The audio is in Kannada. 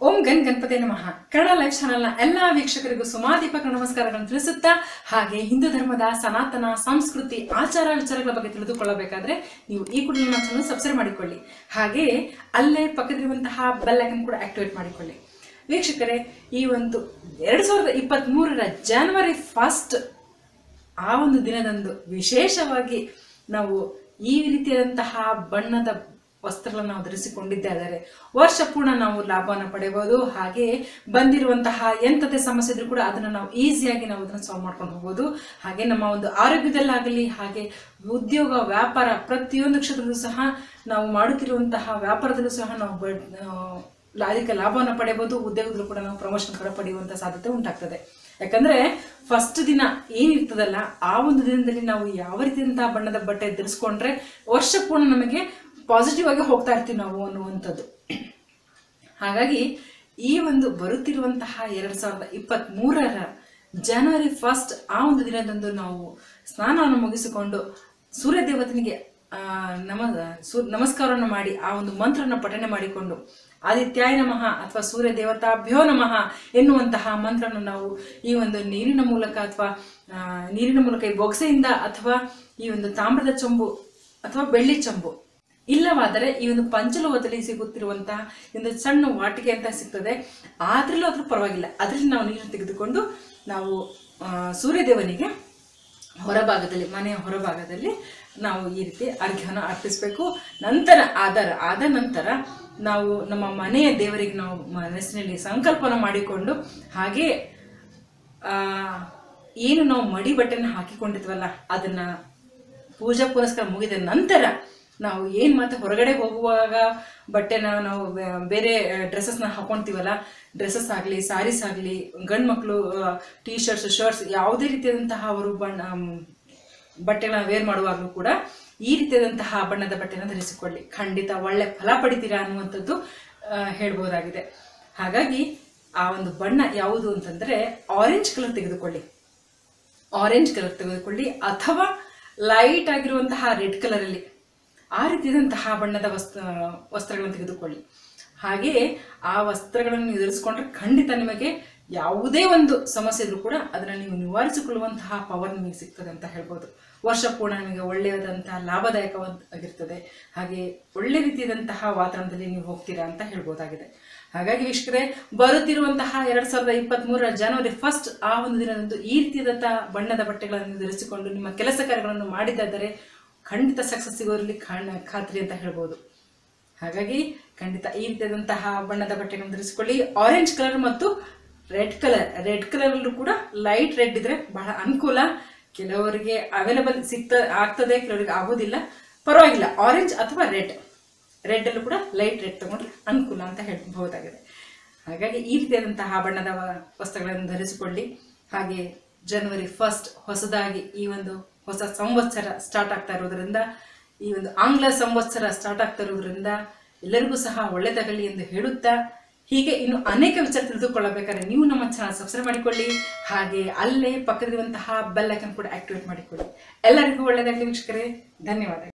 ಓಂ ಗನ್ ಗಣಪತಿ ನಮಃ ಕನ್ನಡ ಲೈವ್ ಚಾನೆಲ್ನ ಎಲ್ಲಾ ವೀಕ್ಷಕರಿಗೂ ಸುಮಾದೀಪಕ ನಮಸ್ಕಾರಗಳನ್ನು ತಿಳಿಸುತ್ತಾ ಹಾಗೆ ಹಿಂದೂ ಧರ್ಮದ ಸನಾತನ ಸಂಸ್ಕೃತಿ ಆಚಾರ ವಿಚಾರಗಳ ಬಗ್ಗೆ ತಿಳಿದುಕೊಳ್ಳಬೇಕಾದ್ರೆ ನೀವು ಈ ಕೂಡ ನಮ್ಮ ಚಾನಲ್ ಸಬ್ಸ್ಕ್ರೈಬ್ ಮಾಡಿಕೊಳ್ಳಿ ಹಾಗೆ ಅಲ್ಲೇ ಪಕ್ಕದಲ್ಲಿರುವಂತಹ ಬೆಲ್ ಐಕನ್ ಕೂಡ ಆಕ್ಟಿವೇಟ್ ಮಾಡಿಕೊಳ್ಳಿ ವೀಕ್ಷಕರೇ ಈ ಒಂದು ಎರಡು ಸಾವಿರದ ಇಪ್ಪತ್ತ್ ಮೂರರ ಜಾನ್ವರಿ ಫಸ್ಟ್ ಆ ಒಂದು ದಿನದಂದು ವಿಶೇಷವಾಗಿ ನಾವು ಈ ರೀತಿಯಾದಂತಹ ಬಣ್ಣದ ವಸ್ತ್ರಗಳನ್ನು ನಾವು ಧರಿಸಿಕೊಂಡಿದ್ದಾದರೆ ವರ್ಷ ಪೂರ್ಣ ನಾವು ಲಾಭವನ್ನು ಪಡೆಯಬಹುದು ಹಾಗೆ ಬಂದಿರುವಂತಹ ಎಂಥದೇ ಸಮಸ್ಯೆ ಇದ್ರೂ ಕೂಡ ಅದನ್ನು ನಾವು ಈಸಿಯಾಗಿ ನಾವು ಅದನ್ನು ಸಾಲ್ವ್ ಮಾಡ್ಕೊಂಡು ಹೋಗ್ಬೋದು ಹಾಗೆ ನಮ್ಮ ಒಂದು ಆರೋಗ್ಯದಲ್ಲಾಗಲಿ ಹಾಗೆ ಉದ್ಯೋಗ ವ್ಯಾಪಾರ ಪ್ರತಿಯೊಂದು ಕ್ಷೇತ್ರದಲ್ಲೂ ಸಹ ನಾವು ಮಾಡುತ್ತಿರುವಂತಹ ವ್ಯಾಪಾರದಲ್ಲೂ ಸಹ ನಾವು ಬ ಆ, ಅದಕ್ಕೆ ಲಾಭವನ್ನು ಪಡೆಯಬಹುದು ಉದ್ಯೋಗದಲ್ಲೂ ಕೂಡ ನಾವು ಪ್ರಮೋಷನ್ ಕೂಡ ಪಡೆಯುವಂತ ಸಾಧ್ಯತೆ ಉಂಟಾಗ್ತದೆ ಯಾಕಂದ್ರೆ ಫಸ್ಟ್ ದಿನ ಏನಿರ್ತದಲ್ಲ ಆ ಒಂದು ದಿನದಲ್ಲಿ ನಾವು ಯಾವ ರೀತಿಯಂತಹ ಬಣ್ಣದ ಬಟ್ಟೆ ಧರಿಸ್ಕೊಂಡ್ರೆ ವರ್ಷ ಪೂರ್ಣ ನಮಗೆ ಪಾಸಿಟಿವ್ ಆಗಿ ಹೋಗ್ತಾ ಇರ್ತೀವಿ ನಾವು ಅನ್ನುವಂಥದ್ದು ಹಾಗಾಗಿ ಈ ಒಂದು ಬರುತ್ತಿರುವಂತಹ ಎರಡ್ ಸಾವಿರದ ಇಪ್ಪತ್ತ್ ಮೂರರ ಜನವರಿ ಫಸ್ಟ್ ಆ ಒಂದು ದಿನದಂದು ನಾವು ಸ್ನಾನವನ್ನು ಮುಗಿಸಿಕೊಂಡು ಸೂರ್ಯ ದೇವತನಿಗೆ ಆ, ನಮ ಸೂ ನಮಸ್ಕಾರವನ್ನು ಮಾಡಿ ಆ ಒಂದು ಮಂತ್ರನ ಪಠನೆ ಮಾಡಿಕೊಂಡು ಆದಿತ್ಯಾಯ ನಮಃ ಅಥವಾ ಸೂರ್ಯ ದೇವತಾಭ್ಯೋ ನಮಃ ಎನ್ನುವಂತಹ ಮಂತ್ರನ ನಾವು ಈ ಒಂದು ನೀರಿನ ಮೂಲಕ ಅಥವಾ ಆ, ನೀರಿನ ಮೂಲಕ ಈ ಬೊಗಸೆಯಿಂದ ಅಥವಾ ಈ ಒಂದು ತಾಮ್ರದ ಚೊಂಬು ಅಥವಾ ಬೆಳ್ಳಿ ಚೊಂಬು ಇಲ್ಲವಾದರೆ ಈ ಒಂದು ಪಂಚಲೋಹದಲ್ಲಿ ಸಿಗುತ್ತಿರುವಂತಹ ಒಂದು ಸಣ್ಣ ವಾಟಿಕೆ ಅಂತ ಸಿಗ್ತದೆ ಆದ್ರಲ್ಲೂ ಅದ್ರ ಪರವಾಗಿಲ್ಲ ಅದರಲ್ಲಿ ನಾವು ನೀರು ತೆಗೆದುಕೊಂಡು ನಾವು ಆ, ಸೂರ್ಯದೇವನಿಗೆ ಹೊರಭಾಗದಲ್ಲಿ ಮನೆಯ ಹೊರಭಾಗದಲ್ಲಿ ನಾವು ಈ ರೀತಿ ಅರ್ಘ್ಯವನ್ನು ಅರ್ಪಿಸಬೇಕು ನಂತರ ಆಧಾರ ಆದ ನಂತರ ನಾವು ನಮ್ಮ ಮನೆಯ ದೇವರಿಗೆ ನಾವು ಮನಸ್ಸಿನಲ್ಲಿ ಸಂಕಲ್ಪನ ಮಾಡಿಕೊಂಡು ಹಾಗೆ ಆ, ಏನು ನಾವು ಮಡಿ ಬಟ್ಟೆನ ಹಾಕಿಕೊಂಡಿದ್ವಲ್ಲ ಅದನ್ನ ಪೂಜಾ ಪುರಸ್ಕಾರ ಮುಗಿದ ನಂತರ ನಾವು ಏನ್ ಮತ್ತೆ ಹೊರಗಡೆ ಹೋಗುವಾಗ ಬಟ್ಟೆನ ನಾವು ಬೇ- ಬೇರೆ ಡ್ರೆಸ್ಸಸ್ನ ಹಾಕೊಂತೀವಲ್ಲ ಡ್ರೆಸ್ಸಸ್ ಆಗಲಿ ಸಾರೀಸ್ ಆಗಲಿ ಗಂಡು ಮಕ್ಕಳು ಟೀ ಶರ್ಟ್ಸ್ ಶರ್ಟ್ಸ್ ಯಾವುದೇ ರೀತಿಯಾದಂತಹ ಅವರು ಬಣ್ಣ ಮ್, ಬಟ್ಟೆಗಳನ್ನ ವೇರ್ ಮಾಡುವಾಗಲೂ ಕೂಡ ಈ ರೀತಿಯಾದಂತಹ ಬಣ್ಣದ ಬಟ್ಟೆನ ಧರಿಸಿಕೊಳ್ಳಿ ಖಂಡಿತ ಒಳ್ಳೆ ಫಲ ಪಡಿತೀರಾ ಅನ್ನುವಂಥದ್ದು ಆ, ಹೇಳ್ಬೋದಾಗಿದೆ ಹಾಗಾಗಿ ಆ ಒಂದು ಬಣ್ಣ ಯಾವುದು ಅಂತಂದ್ರೆ ಆರೆಂಜ್ ಕಲರ್ ತೆಗೆದುಕೊಳ್ಳಿ ಆರೆಂಜ್ ಕಲರ್ ತೆಗೆದುಕೊಳ್ಳಿ ಅಥವಾ ಲೈಟ್ ಆಗಿರುವಂತಹ ರೆಡ್ ಕಲರಲ್ಲಿ ಆ ರೀತಿಯಾದಂತಹ ಬಣ್ಣದ ವಸ್ತ್ರ ವಸ್ತ್ರಗಳನ್ನು ತೆಗೆದುಕೊಳ್ಳಿ ಹಾಗೆಯೇ ಆ ವಸ್ತ್ರಗಳನ್ನು ನೀವು ಧರಿಸಿಕೊಂಡ್ರೆ ಖಂಡಿತ ನಿಮಗೆ ಯಾವುದೇ ಒಂದು ಸಮಸ್ಯೆ ಇದ್ರೂ ಕೂಡ ಅದನ್ನು ನೀವು ನಿವಾರಿಸಿಕೊಳ್ಳುವಂತಹ ಪವರ್ ನಿಮಗೆ ಸಿಗ್ತದೆ ಅಂತ ಹೇಳ್ಬೋದು ವರ್ಷ ಪೂರ್ಣ ನಿಮಗೆ ಒಳ್ಳೆಯದಂತಹ ಲಾಭದಾಯಕವಾಗಿರ್ತದೆ ಹಾಗೆ ಒಳ್ಳೆ ರೀತಿಯಾದಂತಹ ವಾತಾವರಣದಲ್ಲಿ ನೀವು ಹೋಗ್ತೀರಾ ಅಂತ ಹೇಳ್ಬೋದಾಗಿದೆ ಹಾಗಾಗಿ ವೀಕ್ಷಕರೇ ಬರುತ್ತಿರುವಂತಹ ಎರಡ್ ಸಾವಿರದ ಇಪ್ಪತ್ತ್ ಮೂರರ ಜನವರಿ ಫಸ್ಟ್ ಆ ಒಂದು ದಿನದಂದು ಈ ರೀತಿಯಾದಂತಹ ಬಣ್ಣದ ಬಟ್ಟೆಗಳನ್ನು ಧರಿಸಿಕೊಂಡು ನಿಮ್ಮ ಕೆಲಸ ಕಾರ್ಯಗಳನ್ನು ಮಾಡಿದ್ದಾದರೆ ಖಂಡಿತ ಸಕ್ಸಸ್ ಸಿಗೋದ್ರಲ್ಲಿ ಕಾಣ ಖಾತ್ರಿ ಅಂತ ಹೇಳ್ಬೋದು ಹಾಗಾಗಿ ಖಂಡಿತ ಈ ರೀತಿಯಾದಂತಹ ಬಣ್ಣದ ಬಟ್ಟೆಗಳನ್ನು ಧರಿಸಿಕೊಳ್ಳಿ ಆರೆಂಜ್ ಕಲರ್ ಮತ್ತು ರೆಡ್ ಕಲರ್ ರೆಡ್ ಕಲರ್ ಅಲ್ಲೂ ಕೂಡ ಲೈಟ್ ರೆಡ್ ಇದ್ರೆ ಬಹಳ ಅನುಕೂಲ ಕೆಲವರಿಗೆ ಅವೈಲಬಲ್ ಸಿಗ್ತ ಆಗ್ತದೆ ಕೆಲವರಿಗೆ ಆಗೋದಿಲ್ಲ ಪರವಾಗಿಲ್ಲ ಆರೆಂಜ್ ಅಥವಾ ರೆಡ್ ರೆಡ್ ಅಲ್ಲೂ ಕೂಡ ಲೈಟ್ ರೆಡ್ ತಗೊಂಡ್ರೆ ಅನುಕೂಲ ಅಂತ ಹೇಳ್ಬಹುದಾಗಿದೆ ಹಾಗಾಗಿ ಈ ರೀತಿಯಾದಂತಹ ಬಣ್ಣದ ವ- ವಸ್ತ್ರಗಳನ್ನು ಧರಿಸಿಕೊಳ್ಳಿ ಹಾಗೆ ಜನವರಿ ಫಸ್ಟ್ ಹೊಸದಾಗಿ ಈ ಒಂದು ಹೊಸ ಸಂವತ್ಸರ ಸ್ಟಾರ್ಟ್ ಆಗ್ತಾ ಇರೋದ್ರಿಂದ ಈ ಒಂದು ಆಂಗ್ಲ ಸಂವತ್ಸರ ಸ್ಟಾರ್ಟ್ ಆಗ್ತಾ ಇರೋದ್ರಿಂದ ಎಲ್ಲರಿಗೂ ಸಹ ಒಳ್ಳೆಯದಾಗಲಿ ಎಂದು ಹೇಳುತ್ತಾ ಹೀಗೆ ಇನ್ನು ಅನೇಕ ವಿಚಾರ ತಿಳಿದುಕೊಳ್ಳಬೇಕಾದ್ರೆ ನೀವು ನಮ್ಮ ಚಾನಲ್ ಸಬ್ಸ್ಕ್ರೈಬ್ ಮಾಡಿಕೊಳ್ಳಿ ಹಾಗೆ ಅಲ್ಲೇ ಪಕ್ಕದಲ್ಲಿರುವಂತಹ ಬೆಲ್ ಐಕನ್ ಕೂಡ ಆಕ್ಟಿವೇಟ್ ಮಾಡಿಕೊಳ್ಳಿ ಎಲ್ಲರಿಗೂ ಒಳ್ಳೆಯದಾಗಲಿ ವೀಕ್ಷಕರೇ ಧನ್ಯವಾದ